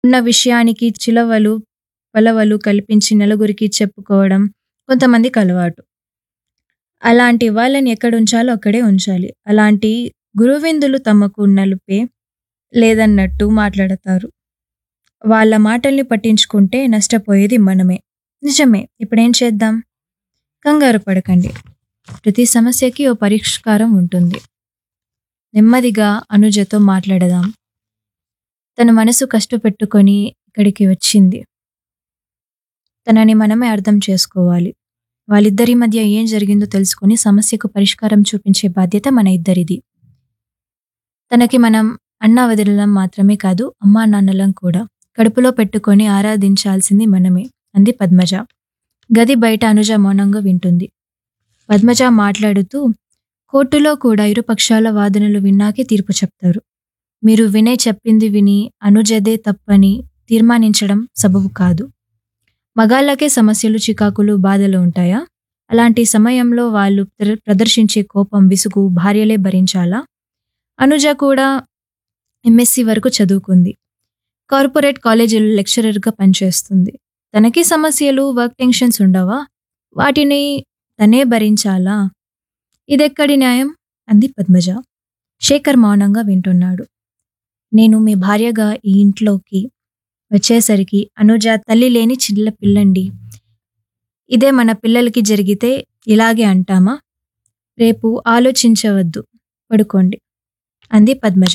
ఉన్న విషయానికి చిలవలు, పలవలు కల్పించి నలుగురికి చెప్పుకోవడం కొంతమందికి అలవాటు. అలాంటి వాళ్ళని ఎక్కడుంచాలో అక్కడే ఉంచాలి. అలాంటి గురువిందులు తమకు నలుపే లేదన్నట్టు మాట్లాడతారు. వాళ్ళ మాటల్ని పట్టించుకుంటే నష్టపోయేది మనమే. నిజమే. ఇప్పుడేం చేద్దాం? కంగారు పడకండి. ప్రతి సమస్యకి ఓ పరిష్కారం ఉంటుంది. నెమ్మదిగా అనుజతో మాట్లాడదాం. తన మనసు కష్టపెట్టుకొని ఇక్కడికి వచ్చింది. తనని మనమే అర్థం చేసుకోవాలి. వాళ్ళిద్దరి మధ్య ఏం జరిగిందో తెలుసుకొని సమస్యకు పరిష్కారం చూపించే బాధ్యత మన ఇద్దరిది. తనకి మనం అన్నా వదినలం మాత్రమే కాదు అమ్మా నాన్నలం కూడా. కడుపులో పెట్టుకొని ఆరాధించాల్సింది మనమే అంది పద్మజ. గది బయట అనుజ మౌనంగా వింటుంది. పద్మజ మాట్లాడుతూ కోర్టులో కూడా ఇరుపక్షాల వాదనలు విన్నాకే తీర్పు చెప్తారు. మీరు వినయ్ చెప్పింది విని అనుజదే తప్పని తీర్మానించడం సబబు కాదు. మగాళ్ళకే సమస్యలు, చికాకులు, బాధలు ఉంటాయా? అలాంటి సమయంలో వాళ్ళు ప్ర ప్రదర్శించే కోపం, విసుగు భార్యలే భరించాలా? అనుజ కూడా ఎంఎస్సీ వరకు చదువుకుంది. కార్పొరేట్ కాలేజీలో లెక్చరర్గా పనిచేస్తుంది. తనకి సమస్యలు, వర్క్ టెన్షన్స్ ఉండవా? వాటిని తనే భరించాలా? ఇదెక్కడి న్యాయం? అంది పద్మజ. శేఖర్ మౌనంగా వింటున్నాడు. నేను మీ భార్యగా ఈ ఇంట్లోకి వచ్చేసరికి అనుజ తల్లి లేని చిన్న పిల్లండి. ఇదే మన పిల్లలకి జరిగితే ఇలాగే అంటామా? రేపు ఆలోచించవద్దు. పడుకోండి. అంది పద్మజ.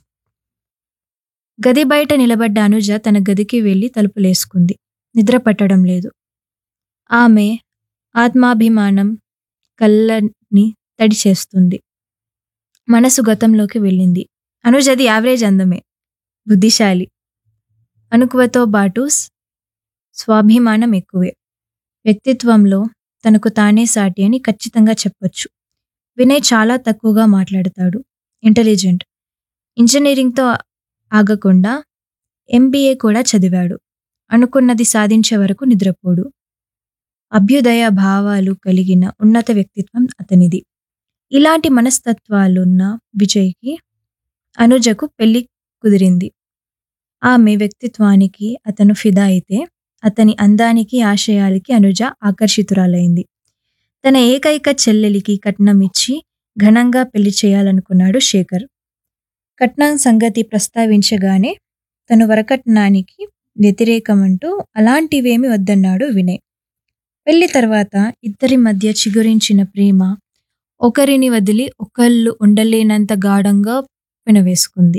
గది బయట నిలబడ్డ అనుజ తన గదికి వెళ్ళి తలుపులేసుకుంది. నిద్ర పట్టడం లేదు. ఆమె ఆత్మాభిమానం కళ్ళని తడి చేస్తుంది. మనసు గతంలోకి వెళ్ళింది. అనుజది యావరేజ్ అందమే. బుద్ధిశాలి. అణకువతో బాటు స్వాభిమానం ఎక్కువే. వ్యక్తిత్వంలో తనకు తానే సాటి అని ఖచ్చితంగా చెప్పొచ్చు. వినయ్ చాలా తక్కువగా మాట్లాడతాడు. ఇంటెలిజెంట్. ఇంజనీరింగ్తో ఆగకుండా ఎంబీఏ కూడా చదివాడు. అనుకున్నది సాధించే వరకు నిద్రపోడు. అభ్యుదయ భావాలు కలిగిన ఉన్నత వ్యక్తిత్వం అతనిది. ఇలాంటి మనస్తత్వాలున్న విజయ్కి అనుజకు పెళ్లి కుదిరింది. ఆమె వ్యక్తిత్వానికి అతను ఫిదా అయితే అతని అందానికి, ఆశయాలకి అనుజ ఆకర్షితురాలైంది. తన ఏకైక చెల్లెలికి కట్నం ఇచ్చి ఘనంగా పెళ్లి చేయాలనుకున్నాడు శేఖర్. కట్నం సంగతి ప్రస్తావించగానే తను వరకట్నానికి వ్యతిరేకమంటూ అలాంటివేమీ వద్దన్నాడు వినయ్. పెళ్లి తర్వాత ఇద్దరి మధ్య చిగురించిన ప్రేమ ఒకరిని వదిలి ఒకళ్ళు ఉండలేనంత గాఢంగా పెనవేసుకుంది.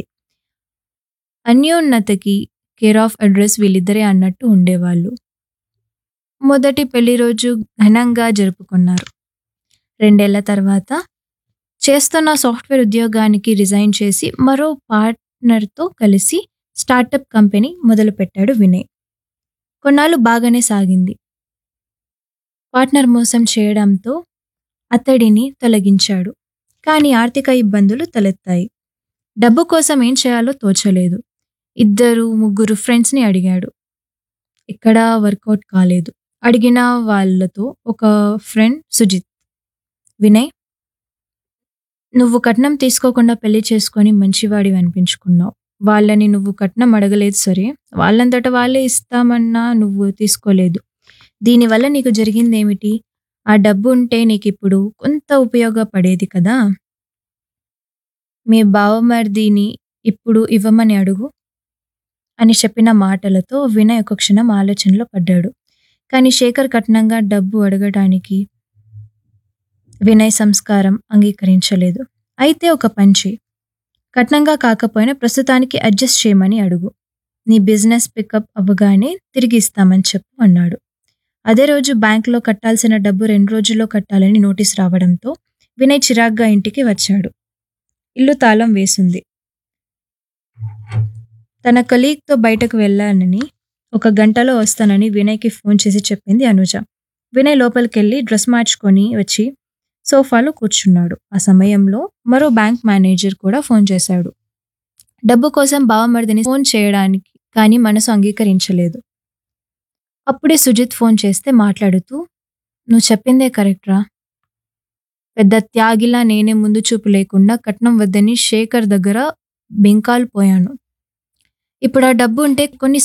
అన్యోన్యతకి కేర్ ఆఫ్ అడ్రస్ వీళ్ళిద్దరే అన్నట్టు ఉండేవాళ్ళు. మొదటి పెళ్లి రోజు ఘనంగా జరుపుకున్నారు. రెండేళ్ల తర్వాత చేస్తున్న సాఫ్ట్వేర్ ఉద్యోగానికి రిజైన్ చేసి మరో పార్ట్నర్తో కలిసి స్టార్టప్ కంపెనీ మొదలుపెట్టాడు వినయ్. కొన్నాళ్లు బాగానే సాగింది. పార్ట్నర్ మోసం చేయడంతో అతడిని తొలగించాడు. కానీ ఆర్థిక ఇబ్బందులు తలెత్తాయి. డబ్బు కోసం ఏం చేయాలో తోచలేదు. ఇద్దరు ముగ్గురు ఫ్రెండ్స్ని అడిగాడు. ఎక్కడా వర్కౌట్ కాలేదు. అడిగిన వాళ్ళతో ఒక ఫ్రెండ్ సుజిత్. వినయ్ నువ్వు కట్నం తీసుకోకుండా పెళ్లి చేసుకొని మంచివాడివి అనిపించుకున్నావు. వాళ్ళని నువ్వు కట్నం అడగలేదు సరే, వాళ్ళంతట వాళ్ళే ఇస్తామన్నా నువ్వు తీసుకోలేదు. దీనివల్ల నీకు జరిగిందేమిటి? ఆ డబ్బు ఉంటే నీకిప్పుడు కొంత ఉపయోగపడేది కదా! మీ బావమరిదిని ఇప్పుడు ఇవ్వమని అడుగు అని చెప్పిన మాటలతో వినయ్ ఒక క్షణం ఆలోచనలో పడ్డాడు. కానీ శేఖర్ కట్నంగా డబ్బు అడగటానికి వినయ్ సంస్కారం అంగీకరించలేదు. అయితే ఒక పని చెయ్. కట్నంగా కాకపోయినా ప్రస్తుతానికి అడ్జస్ట్ చేయమని అడుగు. నీ బిజినెస్ పికప్ అవ్వగానే తిరిగి ఇస్తామని చెప్పు అన్నాడు. అదే రోజు బ్యాంకులో కట్టాల్సిన డబ్బు రెండు రోజుల్లో కట్టాలని నోటీసు రావడంతో వినయ్ చిరాగ్గా ఇంటికి వచ్చాడు. ఇల్లు తాళం వేసుంది. తన కొలీగ్తో బయటకు వెళ్ళానని ఒక గంటలో వస్తానని వినయ్కి ఫోన్ చేసి చెప్పింది అనుజ. వినయ్ లోపలికెళ్ళి డ్రెస్ మార్చుకొని వచ్చి సోఫాలో కూర్చున్నాడు. ఆ సమయంలో మరో బ్యాంక్ మేనేజర్ కూడా ఫోన్ చేశాడు. డబ్బు కోసం బావమరిదిని ఫోన్ చేయడానికి కానీ మనసు అంగీకరించలేదు. అప్పుడే సుజిత్ ఫోన్ చేస్తే మాట్లాడుతూ నువ్వు చెప్పిందే కరెక్ట్ రా. పెద్ద త్యాగిలా నేనే ముందు చూపు లేకుండా కట్నం వద్దని శేఖర్ దగ్గర బెంకాలు పోయాను. ఇప్పుడు ఆ డబ్బు ఉంటే కొన్ని